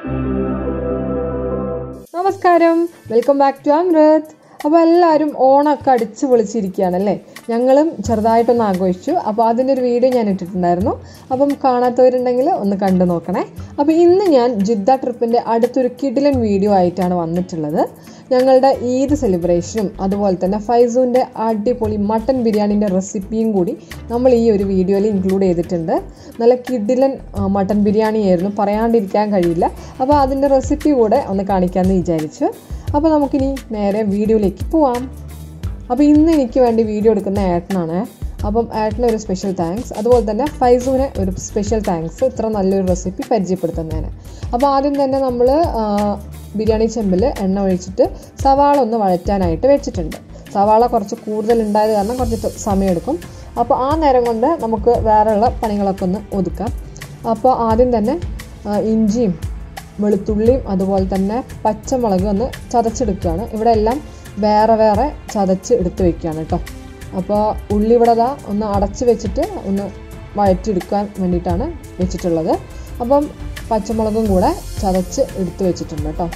നമസ്കാരം welcome back to അമൃത് അപ്പോൾ എല്ലാവരും ഓണമൊക്കെ അടിച്ചു പൊളിച്ചിരിക്കുകയാണല്ലേ ഞങ്ങളും ചെറുതായിട്ടൊന്ന് ആഘോഷിച്ചു അപ്പോൾ അതിൻ്റെ ഒരു വീഡിയോ ഞാൻ ഇട്ടിട്ടുണ്ടായിരുന്നു അപ്പം കാണാത്തവരുണ്ടെങ്കിൽ ഒന്ന് കണ്ടു നോക്കണേ അപ്പോൾ ഇന്ന് ഞാൻ ജിദ്ദ ട്രിപ്പിൻ്റെ അടുത്തൊരു കിഡിലൻ വീഡിയോ ആയിട്ടാണ് വന്നിട്ടുള്ളത് ഞങ്ങളുടെ ഈദ് സെലിബ്രേഷനും അതുപോലെ തന്നെ ഫൈസൂൻ്റെ അടിപൊളി മട്ടൻ ബിരിയാണിൻ്റെ റെസിപ്പിയും കൂടി നമ്മൾ ഈ ഒരു വീഡിയോയിൽ ഇൻക്ലൂഡ് ചെയ്തിട്ടുണ്ട് നല്ല കിഡിലൻ ആ, മട്ടൻ ബിരിയാണി ആയിരുന്നു പറയാണ്ടിരിക്കാൻ കഴിയില്ല അപ്പോൾ അതിൻ്റെ റെസിപ്പി കൂടെ ഒന്ന് കാണിക്കാമെന്ന് വിചാരിച്ചു അപ്പോൾ നമുക്കിനി നേരെ വീഡിയോയിലേക്ക് പോവാം അപ്പോൾ ഇന്ന് എനിക്ക് വേണ്ടി വീഡിയോ എടുക്കുന്ന ഏട്ടനാണ് അപ്പം ഏട്ടന് ഒരു സ്പെഷ്യൽ താങ്ക്സ് അതുപോലെ തന്നെ ഫൈസൂന് ഒരു സ്പെഷ്യൽ താങ്ക്സ് ഇത്ര നല്ലൊരു റെസിപ്പി പരിചയപ്പെടുത്തുന്നതിന് അപ്പോൾ ആദ്യം തന്നെ നമ്മൾ ബിരിയാണി ചെമ്പിൽ എണ്ണ ഒഴിച്ചിട്ട് സവാള ഒന്ന് വഴറ്റാനായിട്ട് വെച്ചിട്ടുണ്ട് സവാള കുറച്ച് കൂടുതൽ ഉണ്ടായത് കാരണം കുറച്ച് ത- സമയമെടുക്കും അപ്പോൾ ആ നേരം കൊണ്ട് നമുക്ക് വേറെയുള്ള പണികളൊക്കെ ഒന്ന് ഒതുക്കാം അപ്പോൾ ആദ്യം തന്നെ ആ, ഇഞ്ചിയും വെളുത്തുള്ളിയും അതുപോലെ തന്നെ പച്ചമുളക് ഒന്ന് ചതച്ചെടുക്കുകയാണ് ഇവിടെ എല്ലാം വേറെ വേറെ ചതച്ച് എടുത്ത് വെക്കുകയാണ് കേട്ടോ അപ്പോൾ ഉള്ളി ഇവിടെ ദാ ഒന്ന് അടച്ച് വെച്ചിട്ട് ഒന്ന് വഴറ്റിയെടുക്കാൻ വേണ്ടിയിട്ടാണ് വെച്ചിട്ടുള്ളത് അപ്പം പച്ചമുളകും കൂടെ ചതച്ച് എടുത്ത് വെച്ചിട്ടുണ്ട് കേട്ടോ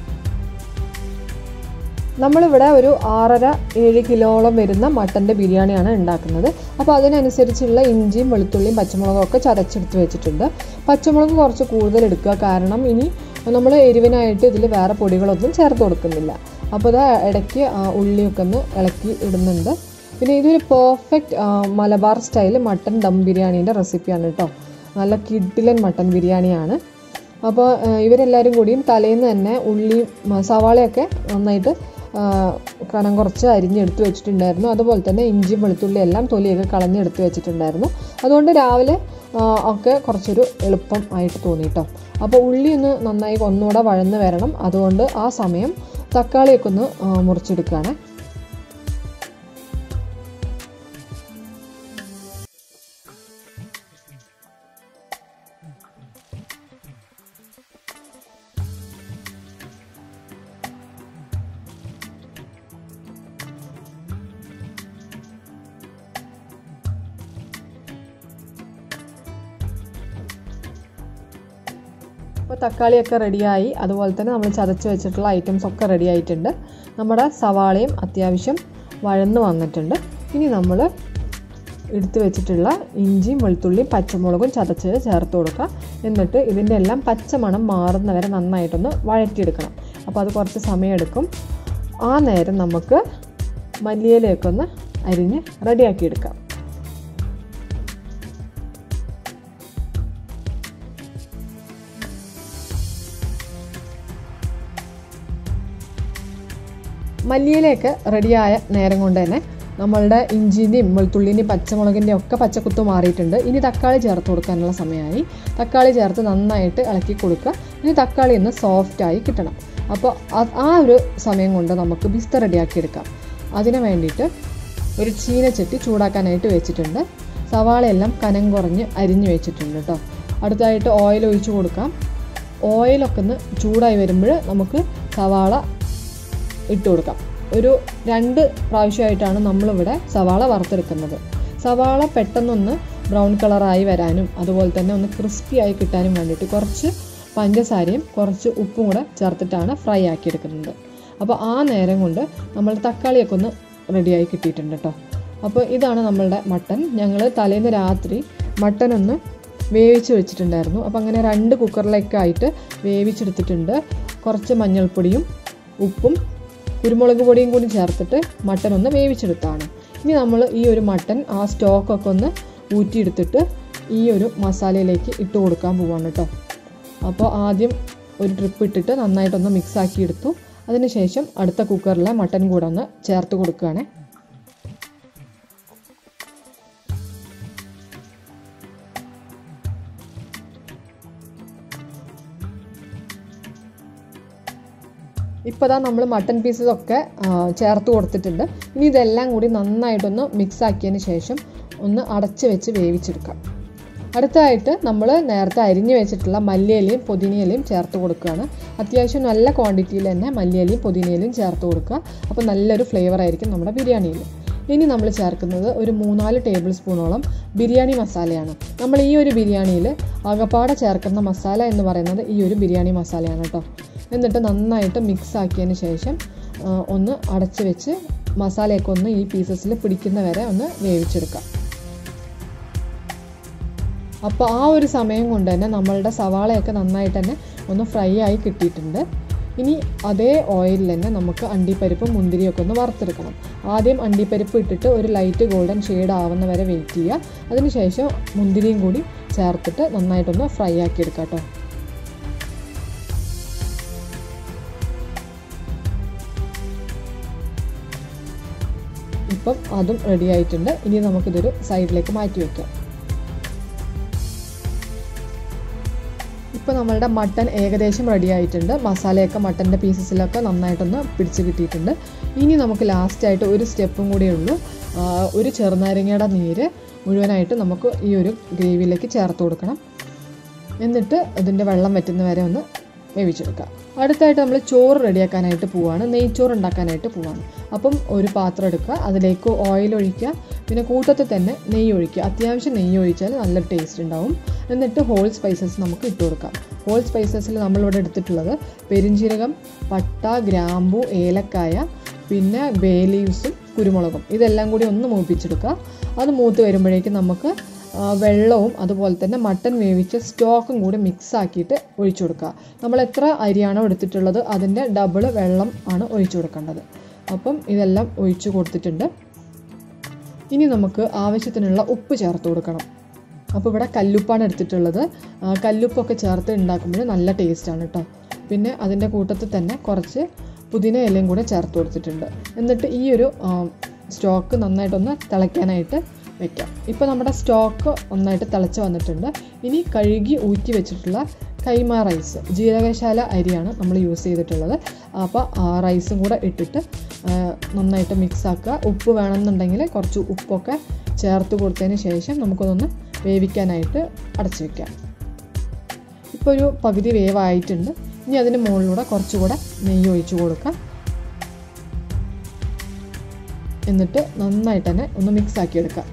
നമ്മളിവിടെ ഒരു ആറര ഏഴ് കിലോളം വരുന്ന മട്ടൻ്റെ ബിരിയാണിയാണ് ഉണ്ടാക്കുന്നത് അപ്പോൾ അതിനനുസരിച്ചുള്ള ഇഞ്ചിയും വെളുത്തുള്ളിയും പച്ചമുളകും ഒക്കെ ചതച്ചെടുത്ത് വെച്ചിട്ടുണ്ട് പച്ചമുളക് കുറച്ച് കൂടുതൽ എടുക്കുക കാരണം ഇനി നമ്മൾ എരിവിനായിട്ട് ഇതിൽ വേറെ പൊടികളൊന്നും ചേർത്ത് കൊടുക്കുന്നില്ല അപ്പോൾ ഇത് ഇടയ്ക്ക് ആ, ഉള്ളിയൊക്കെ ഒന്ന് ഇളക്കി ഇടുന്നുണ്ട് പിന്നെ ഇതൊരു perfect Malabar style mutton dum ബിരിയാണീൻ്റെ റെസിപ്പിയാണ് കേട്ടോ നല്ല കിഡിലൻ മട്ടൻ ബിരിയാണിയാണ് അപ്പോൾ ഇവരെല്ലാവരും കൂടിയും തലേന്ന് തന്നെ ഉള്ളിയും മ, സവാളയൊക്കെ നന്നായിട്ട് ആ, കനം കുറച്ച് അരിഞ്ഞെടുത്ത് വെച്ചിട്ടുണ്ടായിരുന്നു അതുപോലെ തന്നെ ഇഞ്ചിയും വെളുത്തുള്ളി എല്ലാം തൊലിയൊക്കെ കളഞ്ഞെടുത്ത് വെച്ചിട്ടുണ്ടായിരുന്നു അതുകൊണ്ട് രാവിലെ ആ, ഒക്കെ കുറച്ചൊരു എളുപ്പം ആയിട്ട് തോന്നി കേട്ടോ അപ്പോൾ ഉള്ളി ഒന്ന് നന്നായി ഒന്നുകൂടെ വഴന്ന് വരണം അതുകൊണ്ട് ആ സമയം തക്കാളിയൊക്കെ ഒന്ന് ആ, മുറിച്ചെടുക്കുകയാണ് അപ്പോൾ തക്കാളിയൊക്കെ റെഡിയായി അതുപോലെ തന്നെ നമ്മൾ ചതച്ച് വെച്ചിട്ടുള്ള ഐറ്റംസ് ഒക്കെ റെഡി ആയിട്ടുണ്ട് നമ്മുടെ സവാളയും അത്യാവശ്യം വഴന്ന് വന്നിട്ടുണ്ട് ഇനി നമ്മൾ എടുത്തു വെച്ചിട്ടുള്ള ഇഞ്ചിയും വെളുത്തുള്ളിയും പച്ചമുളകും ചതച്ച് ചേർത്ത് കൊടുക്കുക എന്നിട്ട് ഇതിൻ്റെ എല്ലാം പച്ചമണം മാറുന്നവരെ നന്നായിട്ടൊന്ന് വഴറ്റിയെടുക്കണം അപ്പോൾ അത് കുറച്ച് സമയമെടുക്കും ആ നേരം നമുക്ക് മല്ലിയിലയൊക്കെ ഒന്ന് അരിഞ്ഞ് റെഡിയാക്കിയെടുക്കാം മല്ലിയിലയൊക്കെ റെഡിയായ നേരം കൊണ്ട് തന്നെ നമ്മളുടെ ഇഞ്ചിൻ്റെയും വെളുത്തുള്ളിൻ്റെയും പച്ചമുളകിൻ്റെയും ഒക്കെ പച്ചക്കുത്ത് മാറിയിട്ടുണ്ട് ഇനി തക്കാളി ചേർത്ത് കൊടുക്കാനുള്ള സമയമായി തക്കാളി ചേർത്ത് നന്നായിട്ട് ഇളക്കി കൊടുക്കുക ഇനി തക്കാളി ഒന്ന് സോഫ്റ്റായി കിട്ടണം അപ്പോൾ ആ- ആ ഒരു സമയം കൊണ്ട് നമുക്ക് ബിസ്ത റെഡിയാക്കി എടുക്കാം അതിന് വേണ്ടിയിട്ട് ഒരു ചീനച്ചട്ടി ചൂടാക്കാനായിട്ട് വെച്ചിട്ടുണ്ട് സവാളയെല്ലാം കനം കുറഞ്ഞ് അരിഞ്ഞ് വെച്ചിട്ടുണ്ട് കേട്ടോ അടുത്തായിട്ട് ഓയിൽ ഒഴിച്ച് കൊടുക്കാം ഓയിലൊക്കെ ഒന്ന് ചൂടായി വരുമ്പോൾ നമുക്ക് സവാള ഇട്ട് കൊടുക്കാം ഒരു രണ്ട് പ്രാവശ്യമായിട്ടാണ് നമ്മളിവിടെ സവാള വറുത്തെടുക്കുന്നത് സവാള പെട്ടെന്നൊന്ന് ബ്രൗൺ കളറായി വരാനും അതുപോലെ തന്നെ ഒന്ന് ക്രിസ്പി ആയി കിട്ടാനും വേണ്ടിയിട്ട് കുറച്ച് പഞ്ചസാരയും കുറച്ച് ഉപ്പും കൂടെ ചേർത്തിട്ടാണ് ഫ്രൈ ആക്കി എടുക്കുന്നത് അപ്പോൾ ആ നേരം കൊണ്ട് നമ്മൾ തക്കാളിയൊക്കെ ഒന്ന് റെഡിയായി കിട്ടിയിട്ടുണ്ട് കേട്ടോ അപ്പോൾ ഇതാണ് നമ്മളുടെ മട്ടൻ ഞങ്ങൾ തലേന്ന് രാത്രി മട്ടൻ ഒന്ന് വേവിച്ച് വെച്ചിട്ടുണ്ടായിരുന്നു അപ്പോൾ അങ്ങനെ രണ്ട് കുക്കറിലേക്ക് ആയിട്ട് വേവിച്ചെടുത്തിട്ടുണ്ട് കുറച്ച് മഞ്ഞൾപ്പൊടിയും ഉപ്പും കുരുമുളക് പൊടിയും കൂടി ചേർത്തിട്ട് മട്ടൻ ഒന്ന് വേവിച്ചെടുത്താണ് ഇനി നമ്മൾ ഈ ഒരു മട്ടൻ ആ സ്റ്റോക്കൊക്കെ ഒന്ന് ഊറ്റിയെടുത്തിട്ട് ഈ ഒരു മസാലയിലേക്ക് ഇട്ട് കൊടുക്കാൻ പോവാണ് കേട്ടോ അപ്പോൾ ആദ്യം ഒരു ട്രിപ്പ് ഇട്ടിട്ട് നന്നായിട്ടൊന്ന് മിക്സ് ആക്കി എടുത്തു അതിനുശേഷം അടുത്ത കുക്കറിലെ മട്ടൻ കൂടെ ഒന്ന് ചേർത്ത് കൊടുക്കുകയാണേ ഇപ്പോൾ ദാ നമ്മൾ മട്ടൺ പീസസ് ഒക്കെ ആ, ചേർത്ത് കൊടുത്തിട്ടുണ്ട് ഇനി ഇതെല്ലാം കൂടി നന്നായിട്ടൊന്ന് മിക്സ് ആക്കിയതിന് ശേഷം ഒന്ന് അടച്ച് വെച്ച് വേവിച്ചെടുക്കാം അടുത്തതായിട്ട് നമ്മൾ നേരത്തെ അരിഞ്ഞു വെച്ചിട്ടുള്ള മല്ലിയിലയും പുതിനയിലയും ചേർത്ത് കൊടുക്കുകയാണ് അത്യാവശ്യം നല്ല ക്വാണ്ടിറ്റിയിൽ തന്നെ മല്ലിയിലയും പുതിനയിലയും ചേർത്ത് കൊടുക്കുക അപ്പോൾ നല്ലൊരു ഫ്ലേവർ ആയിരിക്കും നമ്മുടെ ബിരിയാണിയിൽ ഇനി നമ്മൾ ചേർക്കുന്നത് ഒരു മൂന്നാല് ടേബിൾ സ്പൂണോളം ബിരിയാണി മസാലയാണ് നമ്മൾ ഈ ഒരു ബിരിയാണിയിൽ ആകപ്പാടെ ചേർക്കുന്ന മസാല എന്ന് പറയുന്നത് ഈ ഒരു ബിരിയാണി മസാലയാണ് കേട്ടോ എന്നിട്ട് നന്നായിട്ട് മിക്സ് ആക്കിയതിന് ശേഷം ആ, ഒന്ന് അടച്ച് വെച്ച് മസാലയൊക്കെ ഒന്ന് ഈ പീസസിൽ പിടിക്കുന്ന വരെ ഒന്ന് വേവിച്ചെടുക്കാം അപ്പോൾ ആ ഒരു സമയം കൊണ്ട് തന്നെ നമ്മളുടെ സവാളയൊക്കെ നന്നായിട്ട് തന്നെ ഒന്ന് ഫ്രൈ ആയി കിട്ടിയിട്ടുണ്ട് ഇനി അതേ ഓയിലിൽ തന്നെ നമുക്ക് അണ്ടിപ്പരിപ്പും മുന്തിരിയൊക്കെ ഒന്ന് വറുത്തെടുക്കണം ആദ്യം അണ്ടിപ്പരിപ്പ് ഇട്ടിട്ട് ഒരു ലൈറ്റ് ഗോൾഡൻ ഷെയ്ഡ് ആവുന്ന വരെ വെയിറ്റ് ചെയ്യുക അതിനുശേഷം മുന്തിരിയും കൂടി ചേർത്തിട്ട് നന്നായിട്ടൊന്ന് ഫ്രൈ ആക്കി എടുക്കാം കേട്ടോ ഇപ്പം അതും റെഡി ആയിട്ടുണ്ട് ഇനി നമുക്കിതൊരു സൈഡിലേക്ക് മാറ്റി വെക്കാം ഇപ്പോൾ നമ്മളുടെ മട്ടൻ ഏകദേശം റെഡി ആയിട്ടുണ്ട് മസാലയൊക്കെ മട്ടൻ്റെ പീസസിലൊക്കെ നന്നായിട്ടൊന്ന് പിടിച്ച് കിട്ടിയിട്ടുണ്ട് ഇനി നമുക്ക് ലാസ്റ്റായിട്ട് ഒരു സ്റ്റെപ്പും കൂടിയേ ഉള്ളൂ ആ, ഒരു ചെറുനാരങ്ങയുടെ നീര് മുഴുവനായിട്ട് നമുക്ക് ഈ ഒരു ഗ്രേവിയിലേക്ക് ചേർത്ത് കൊടുക്കണം എന്നിട്ട് ഇതിൻ്റെ വെള്ളം വറ്റുന്ന വരെ ഒന്ന് വേവിച്ചെടുക്കുക അടുത്തായിട്ട് നമ്മൾ ചോറ് റെഡിയാക്കാനായിട്ട് പോവാണ് നെയ്ച്ചോറ് ഉണ്ടാക്കാനായിട്ട് പോവാണ് അപ്പം ഒരു പാത്രം എടുക്കുക അതിലേക്ക് ഓയിൽ ഒഴിക്കുക പിന്നെ കൂട്ടത്തിൽ തന്നെ നെയ്യ് ഒഴിക്കുക അത്യാവശ്യം നെയ്യ് ഒഴിച്ചാൽ നല്ല ടേസ്റ്റ് ഉണ്ടാവും എന്നിട്ട് ഹോൾ സ്പൈസസ് നമുക്ക് ഇട്ട് കൊടുക്കാം ഹോൾ സ്പൈസസിൽ നമ്മളിവിടെ എടുത്തിട്ടുള്ളത് പെരിഞ്ജീരകം പട്ട ഗ്രാമ്പു ഏലക്കായ പിന്നെ ബേ ലീവ്സും കുരുമുളകും ഇതെല്ലാം കൂടി ഒന്ന് മൂപ്പിച്ചെടുക്കുക അത് മൂത്ത് വരുമ്പോഴേക്കും നമുക്ക് ആ, വെള്ളവും അതുപോലെ തന്നെ മട്ടൻ വേവിച്ച സ്റ്റോക്കും കൂടി മിക്സ് ആക്കിയിട്ട് ഒഴിച്ചു കൊടുക്കുക നമ്മൾ എത്ര അരിയാണോ എടുത്തിട്ടുള്ളത് അതിൻ്റെ ഡബിൾ വെള്ളം ആണ് ഒഴിച്ചു കൊടുക്കേണ്ടത് അപ്പം ഇതെല്ലാം ഒഴിച്ചു കൊടുത്തിട്ടുണ്ട് ഇനി നമുക്ക് ആവശ്യത്തിനുള്ള ഉപ്പ് ചേർത്ത് കൊടുക്കണം അപ്പോൾ ഇവിടെ കല്ലുപ്പാണ് എടുത്തിട്ടുള്ളത് ആ, കല്ലുപ്പൊക്കെ ചേർത്ത് ഉണ്ടാക്കുമ്പോൾ നല്ല ടേസ്റ്റാണ് കേട്ടോ പിന്നെ അതിൻ്റെ കൂട്ടത്തിൽ തന്നെ കുറച്ച് പുതിന ഇലയും കൂടെ ചേർത്ത് കൊടുത്തിട്ടുണ്ട് എന്നിട്ട് ഈ ഒരു സ്റ്റോക്ക് നന്നായിട്ടൊന്ന് തിളയ്ക്കാനായിട്ട് വെക്കാം ഇപ്പോൾ നമ്മുടെ സ്റ്റോക്ക് നന്നായിട്ട് തിളച്ച് വന്നിട്ടുണ്ട് ഇനി കഴുകി ഊറ്റി വെച്ചിട്ടുള്ള കൈമ റൈസ് ജീരകശാല അരിയാണ് നമ്മൾ യൂസ് ചെയ്തിട്ടുള്ളത് അപ്പോൾ ആ റൈസും കൂടെ ഇട്ടിട്ട് ആ, നന്നായിട്ട് മിക്സ് ആക്കുക ഉപ്പ് വേണമെന്നുണ്ടെങ്കിൽ കുറച്ച് ഉപ്പൊക്കെ ചേർത്ത് കൊടുത്തതിന് ശേഷം നമുക്കതൊന്ന് വേവിക്കാനായിട്ട് അടച്ചു വെക്കാം ഇപ്പോൾ ഒരു പകുതി വേവായിട്ടുണ്ട് ഇനി അതിന് മുകളിലൂടെ കുറച്ചുകൂടെ നെയ്യ് ഒഴിച്ചു കൊടുക്കാം എന്നിട്ട് നന്നായിട്ട് തന്നെ ഒന്ന് മിക്സ് ആക്കി എടുക്കാം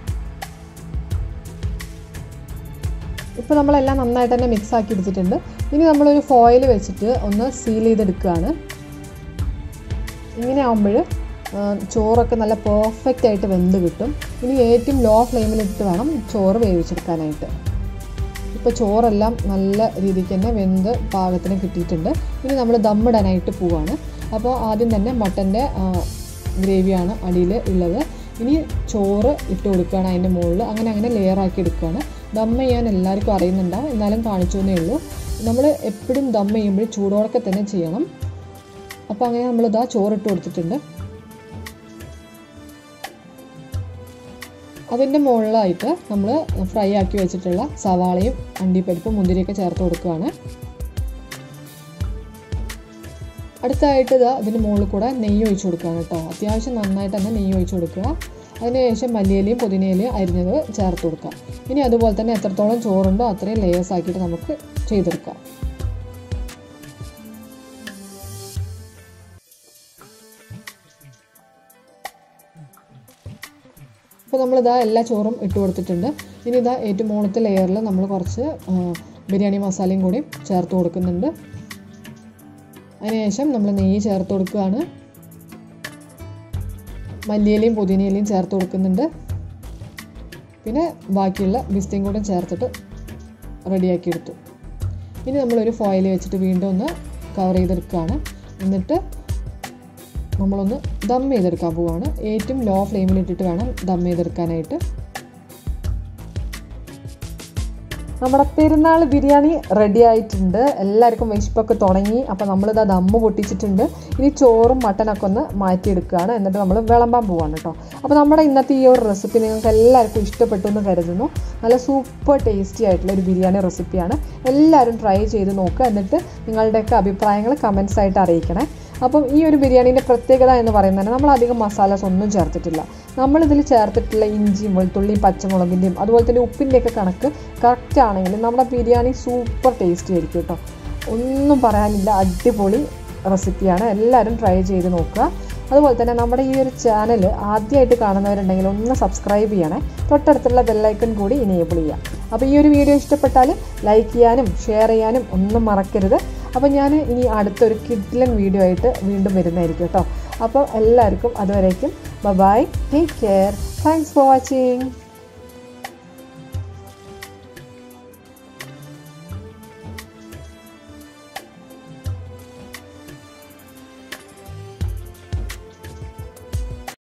ഇപ്പോൾ നമ്മളെല്ലാം നന്നായിട്ട് തന്നെ മിക്സ് ആക്കി എടുത്തിട്ടുണ്ട് ഇനി നമ്മളൊരു ഫോയിൽ വെച്ചിട്ട് ഒന്ന് സീൽ ചെയ്തെടുക്കുകയാണ് ഇങ്ങനെ ആകുമ്പോൾ ചോറൊക്കെ നല്ല പെർഫെക്റ്റ് ആയിട്ട് വെന്ത് കിട്ടും ഇനി ഏറ്റവും ലോ ഫ്ലെയിമിലിട്ട് വേണം ചോറ് വേവിച്ചെടുക്കാനായിട്ട് ഇപ്പോൾ ചോറെല്ലാം നല്ല രീതിക്ക് തന്നെ വെന്ത് പാകത്തിന് കിട്ടിയിട്ടുണ്ട് ഇനി നമ്മൾ ദമ്മിടാനായിട്ട് പോവാണ് അപ്പോൾ ആദ്യം തന്നെ മട്ടൻ്റെ ഗ്രേവിയാണ് അടിയിൽ ഉള്ളത് ഇനി ചോറ് ഇട്ട് കൊടുക്കുകയാണ് അതിൻ്റെ മുകളിൽ അങ്ങനെ അങ്ങനെ ലെയർ ആക്കി എടുക്കുകയാണ് ദം ചെയ്യാൻ എല്ലാവർക്കും അറിയുന്നുണ്ടാവും എന്നാലും കാണിച്ചു എന്നേ ഉള്ളൂ നമ്മൾ എപ്പോഴും ദം ചെയ്യുമ്പോൾ ചൂടോടൊക്കെ തന്നെ ചെയ്യണം അപ്പോൾ അങ്ങനെ നമ്മൾ ഇതാ ചോറിട്ട് കൊടുത്തിട്ടുണ്ട് അതിൻ്റെ മുകളിലായിട്ട് നമ്മൾ ഫ്രൈ ആക്കി വെച്ചിട്ടുള്ള സവാളയും അണ്ടിപ്പരിപ്പും മുന്തിരിയൊക്കെ ചേർത്ത് കൊടുക്കുകയാണ് അടുത്തായിട്ട് ഇതാ ഇതിന് മുകളിൽ കൂടെ നെയ്യ് ഒഴിച്ച് കൊടുക്കുകയാണ് കേട്ടോ അത്യാവശ്യം നന്നായിട്ട് തന്നെ നെയ്യ് ഒഴിച്ച് കൊടുക്കുക അതിനുശേഷം മല്ലിയിലയും പുതിനയിലയും അരിഞ്ഞത് ചേർത്ത് കൊടുക്കുക ഇനി അതുപോലെ തന്നെ എത്രത്തോളം ചോറുണ്ടോ അത്രയും ലെയേഴ്സ് ആക്കിയിട്ട് നമുക്ക് ചെയ്തെടുക്കാം അപ്പോൾ നമ്മളിതാ എല്ലാ ചോറും ഇട്ട് കൊടുത്തിട്ടുണ്ട് ഇനി ഇതാ ഏറ്റവും മുകളിലത്തെ ലെയറിൽ നമ്മൾ കുറച്ച് ആ, ബിരിയാണി മസാലയും കൂടി ചേർത്ത് കൊടുക്കുന്നുണ്ട് അതിനുശേഷം നമ്മൾ നെയ്യ് ചേർത്ത് കൊടുക്കുകയാണ് മല്ലിയിലയും പുതിനയിലയും ചേർത്ത് കൊടുക്കുന്നുണ്ട് പിന്നെ ബാക്കിയുള്ള ബിസ്തയും കൂടെ ചേർത്തിട്ട് റെഡിയാക്കി എടുത്തു ഇനി നമ്മളൊരു ഫോയിൽ വെച്ചിട്ട് വീണ്ടും ഒന്ന് കവർ ചെയ്തെടുക്കുകയാണ് എന്നിട്ട് നമ്മളൊന്ന് ദം ചെയ്തെടുക്കാൻ പോവാണ് ഏറ്റവും ലോ ഫ്ലെയിമിലിട്ടിട്ട് വേണം ദം ചെയ്തെടുക്കാനായിട്ട് നമ്മുടെ പെരുന്നാൾ ബിരിയാണി റെഡി ആയിട്ടുണ്ട് എല്ലാവർക്കും വിശപ്പൊക്കെ തുടങ്ങി അപ്പോൾ നമ്മളിത് ദമ്മ് പൊട്ടിച്ചിട്ടുണ്ട് ഇനി ചോറും മട്ടനൊക്കെ ഒന്ന് മാറ്റിയെടുക്കുകയാണ് എന്നിട്ട് നമ്മൾ വിളമ്പാൻ പോവാണ് കേട്ടോ അപ്പോൾ നമ്മുടെ ഇന്നത്തെ ഈ ഒരു റെസിപ്പി നിങ്ങൾക്ക് എല്ലാവർക്കും ഇഷ്ടപ്പെട്ടു എന്ന് കരുതുന്നു നല്ല സൂപ്പർ ടേസ്റ്റി ആയിട്ടുള്ള ഒരു ബിരിയാണി റെസിപ്പിയാണ് എല്ലാവരും ട്രൈ ചെയ്ത് നോക്കുക എന്നിട്ട് നിങ്ങളുടെയൊക്കെ അഭിപ്രായങ്ങൾ കമൻസ് ആയിട്ട് അറിയിക്കണേ അപ്പം ഈ ഒരു ബിരിയാണീൻ്റെ പ്രത്യേകത എന്ന് പറയുന്നത് നമ്മൾ അധികം മസാലാസ് ഒന്നും ചേർത്തിട്ടില്ല നമ്മളിതിൽ ചേർത്തിട്ടുള്ള ഇഞ്ചിയും വെളുത്തുള്ളിയും പച്ചമുളകിൻ്റെയും അതുപോലെ തന്നെ ഉപ്പിൻ്റെയൊക്കെ കണക്ക് കറക്റ്റ് ആണെങ്കിൽ നമ്മുടെ ബിരിയാണി സൂപ്പർ ടേസ്റ്റി ആയിരിക്കും കേട്ടോ ഒന്നും പറയാനില്ല അടിപൊളി റെസിപ്പിയാണ് എല്ലാവരും ട്രൈ ചെയ്ത് നോക്കുക അതുപോലെ തന്നെ നമ്മുടെ ഈ ഒരു ചാനൽ ആദ്യമായിട്ട് കാണുന്നവരുണ്ടെങ്കിൽ ഒന്ന് സബ്സ്ക്രൈബ് ചെയ്യണേ തൊട്ടടുത്തുള്ള ബെല്ലൈക്കൺ കൂടി ഇനേബിൾ ചെയ്യാം അപ്പോൾ ഈ ഒരു വീഡിയോ ഇഷ്ടപ്പെട്ടാൽ ലൈക്ക് ചെയ്യാനും ഷെയർ ചെയ്യാനും ഒന്നും മറക്കരുത് അപ്പോൾ ഞാൻ ഇനി അടുത്തൊരു കിഡ്ലൻ വീഡിയോ ആയിട്ട് വീണ്ടും വരുന്നതായിരിക്കും കേട്ടോ അപ്പോൾ എല്ലാവർക്കും അതുവരേക്കും bye take care thanks for watching